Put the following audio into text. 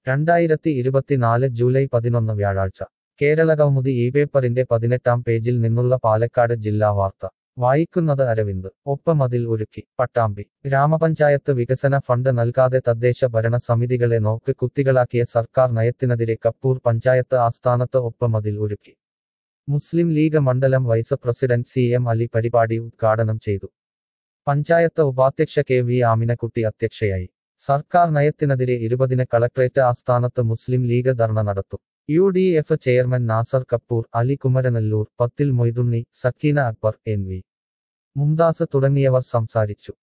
രണ്ടായിരത്തി ഇരുപത്തിനാല് ജൂലൈ പതിനൊന്ന് വ്യാഴാഴ്ച കേരള കൗമുദി ഈ പേപ്പറിന്റെ പതിനെട്ടാം പേജിൽ നിന്നുള്ള പാലക്കാട് ജില്ലാ വാർത്ത വായിക്കുന്നത് അരവിന്ദ് ഒപ്പമതിൽ ഒരുക്കി പട്ടാമ്പി ഗ്രാമപഞ്ചായത്ത് വികസന ഫണ്ട് നൽകാതെ തദ്ദേശ ഭരണ സമിതികളെ നോക്ക് കുത്തികളാക്കിയ സർക്കാർ നയത്തിനെതിരെ കപ്പൂർ പഞ്ചായത്ത് ആസ്ഥാനത്ത് ഒപ്പമതിൽ ഒരുക്കി മുസ്ലിം ലീഗ് മണ്ഡലം vice president C M Ali പരിപാടി ഉദ്ഘാടനം ചെയ്തു പഞ്ചായത്ത് ഉപാധ്യക്ഷ കെ വി ആമിനക്കുട്ടി അധ്യക്ഷയായി സർക്കാർ നയത്തിനെതിരെ ഇരുപതിന് കളക്ട്രേറ്റ് ആസ്ഥാനത്ത് മുസ്ലിം ലീഗ് ധർണ നടത്തും U D F chairman Nasar Kappur Ali Kumaranellur Pathil Moidunni Sakeena Akbar N V Mumtaz തുടങ്ങിയവർ സംസാരിച്ചു